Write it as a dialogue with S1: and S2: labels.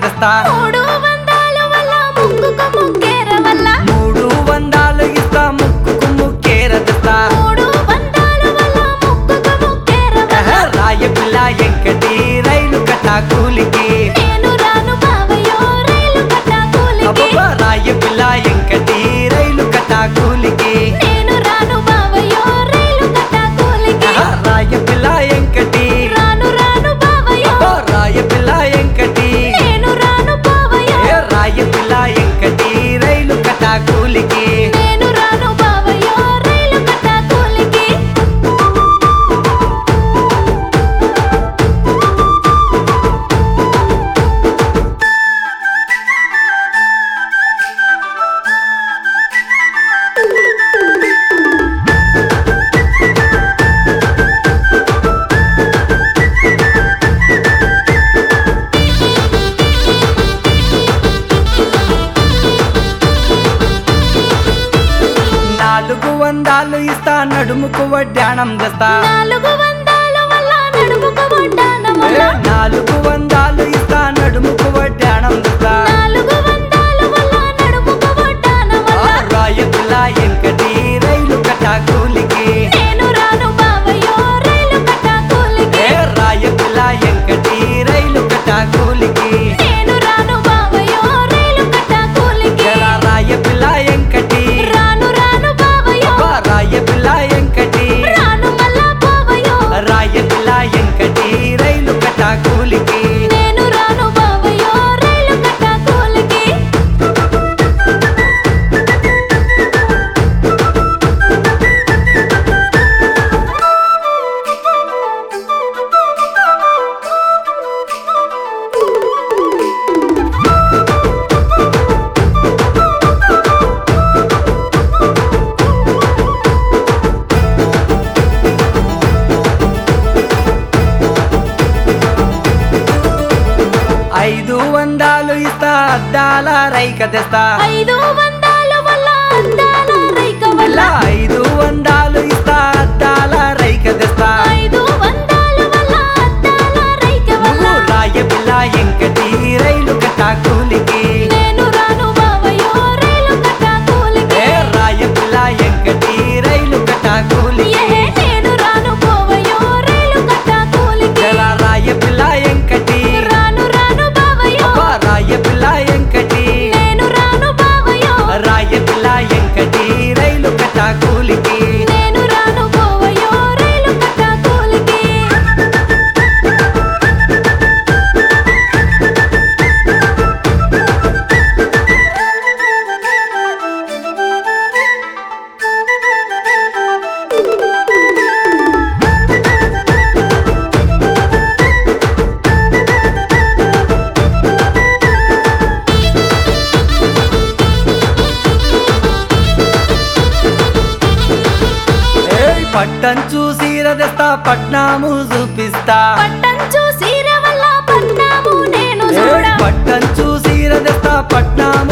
S1: తెస్తా
S2: మూడు వందల వల్ల ముక్కుకు ముక్కేర వల్ల
S1: మూడు వందలు ఇస్తా ముక్కుకు ముక్కేర తెస్తా
S2: మూడు వందల వల్ల ముక్కుకు ముక్కేర
S1: ఆహా,
S2: వల్ల
S1: రాయ పిల్ల ఎంకటి రైలు కట్టా కూలికి
S2: నేను రాను బావయ్యో రైలు కట్ట కూలికి
S1: అబ్బబ్బా, రాయ పిల్ల ఎంకటి రైలు కట్టా కూలికి
S2: నేను రాను బావయ్యో రైలు కట్ట కూలికి
S1: ఆహా, రాయ పిల్ల ఎంకటి
S2: రాను రాను బావయ్యో
S1: అబ్బా, రాయ పిల్ల ఎంకటి
S2: నేను రాను బావయ్యో
S1: ఏ రాయ పిల్ల ఎంకటి రైలు కట్టా కూలికి
S2: నేను రాను బావయ్యో రైలు కట్ట కూలికి
S1: నాలుగు వందలు ఇస్తా నడుముకు వడ్డాణం తెస్తా
S2: నాలుగు వందల వల్ల నడుముకు
S1: ఏ,
S2: వడ్డానం వల్ల
S1: నాలుగు వందలు ఇస్తా నడుముకు వడ్డాణం తెస్తా
S2: నాలుగు వందల వల్ల నడుముకు వడ్డానం
S1: ఆ,
S2: వల్ల
S1: రాయ పిల్ల ఎంకటి రైలు కట్టా కూలికి
S2: నేను రాను బావయ్యో రైలు కట్ట కూలికి
S1: ఏ రాయ పిల్ల ఎంకటి రైలు కట్టా కూలికి
S2: నేను రాను బావయ్యో రైలు కట్ట కూలికి
S1: ఎలా రాయ పిల్ల ఎంకటి
S2: రాను రాను బావయ్యో
S1: అబ్బా, రాయ పిల్ల ఎంకటి
S2: రాను మళ్ళా బావయ్యో
S1: రాయ పిల్ల ఎంకటి రైలు కట్టా కూలికి
S2: నేను రాను బావయ్యో రైలు కట్ట కూలికి
S1: ఐదు వందలు ఇస్తా అద్దాల రైక తెస్తా
S2: ఐదు వందల వల్ల అందాల రైక వల్ల
S1: ఇలా ఐదు వందలు ఇస్తా అద్దాల రైక తెస్తా
S2: ఐదు వందల వల్ల అద్దాల రైక వల్ల
S1: నువ్వు రాయ పిల్ల ఎంకటి రైలు కట్టా కూలికి
S2: నేను రాను బావయ్యో రైలు కట్ట కూలికి
S1: ఏ రాయ పిల్ల ఎంకటి రైలు కట్టా కూలికి
S2: ఏ నేను రాను పోవయ్యో రైలు కట్ట కూలికి
S1: ఎలా రాయ పిల్ల ఎంకటి
S2: రాను రాను బావయ్యో
S1: అబ్బా, రాయ పిల్ల ఎంకటి
S2: నేను రాను బావయ్యో
S1: రాయ పిల్ల ఎంకటి రైలు కట్టా కూలికి
S2: నేను రాను పోవయ్యో రైలు కట్ట కూలికి
S1: ఏయ్ పట్టం చూసి రదస్తా పట్నాము చూపిస్తా
S2: పట్టం చూసి వల్ల పట్నాము నేను
S1: ఏయ్
S2: చూడ
S1: పట్టం చూసి రదస్తా పట్నాము